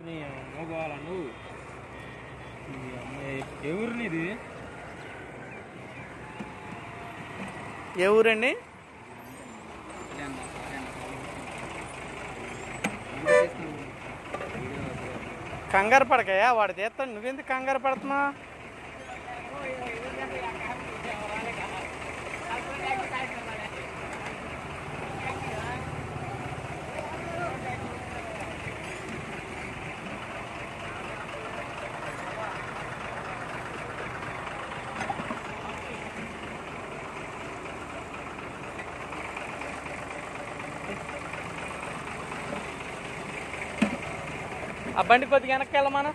మోగవాల నువ్వు ఈ అమ్మాయి ఎవరిని ఇది ఏ ఊరండి కంగారు పడకయ్యా వాడు తీస్తాడు నువ్వెందుకు కంగారు పడుతున్నావు ఆ బండి కొద్దిగా వెనక్కి వెళ్ళమను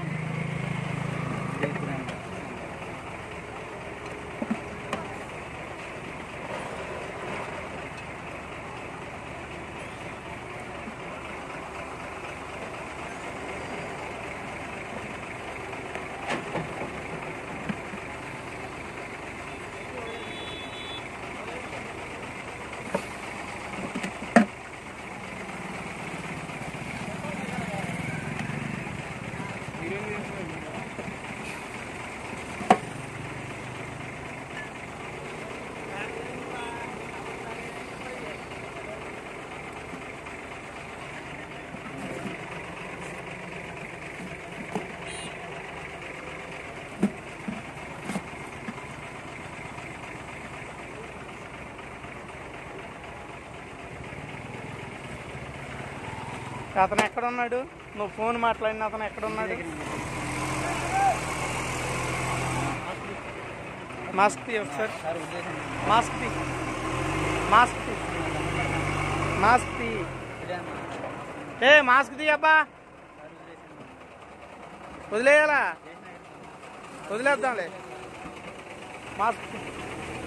అతను ఎక్కడ ఉన్నాడు నువ్వు ఫోన్ మాట్లాడిన అతను ఎక్కడ ఉన్నాడు మాస్క్ తీ ఒకసారి మాస్క్ తీ మాస్క్ తీ మాస్క్ తీ ఏ మాస్క్ తీ అబ్బా వదిలేయాలా వదిలేద్దాంలే మాస్క్ తీ